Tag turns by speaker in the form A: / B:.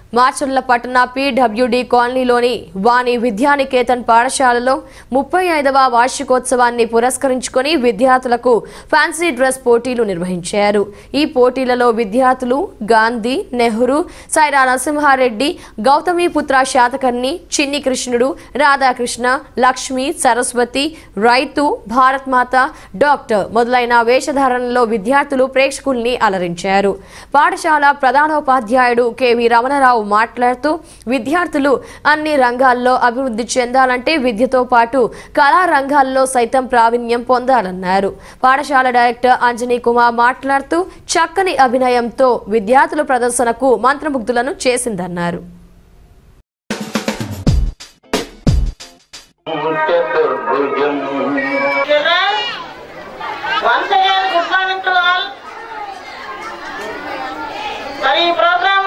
A: మార్చర్ల పట్టణ పీడబ్ల్యూడి కాలనీలోని వాణి విద్యానికేతన్ పాఠశాలలో ముప్పై ఐదవ వార్షికోత్సవాన్ని పురస్కరించుకొని విద్యార్థులకు ఫ్యాన్సీ డ్రెస్ పోటీలు నిర్వహించారు ఈ పోటీలలో విద్యార్థులు గాంధీ నెహ్రూ సైరా నరసింహారెడ్డి గౌతమిపుత్ర శాతకర్ణి చిన్ని కృష్ణుడు రాధాకృష్ణ లక్ష్మి సరస్వతి రైతు భారత్ మాత డాక్టర్ మొదలైన వేషధారణలో విద్యార్థులు ప్రేక్షకుల్ని అలరించారు పాఠశాల ప్రధానోపాధ్యాయుడు కెవి రమణరావు మాట్లాడుతూ విద్యార్థులు అన్ని రంగాల్లో అభివృద్ధి చెందాలంటే విద్యతో పాటు కళా రంగాల్లో సైతం ప్రావీణ్యం పొందాలన్నారు పాఠశాల డైరెక్టర్ అంజనీ కుమార్ మాట్లాడుతూ చక్కని అభినయంతో విద్యార్థుల ప్రదర్శనకు మంత్రముగ్ధులను చేసిందన్నారు
B: Children, once again, good morning to all. మరి ఈ ప్రోగ్రామ్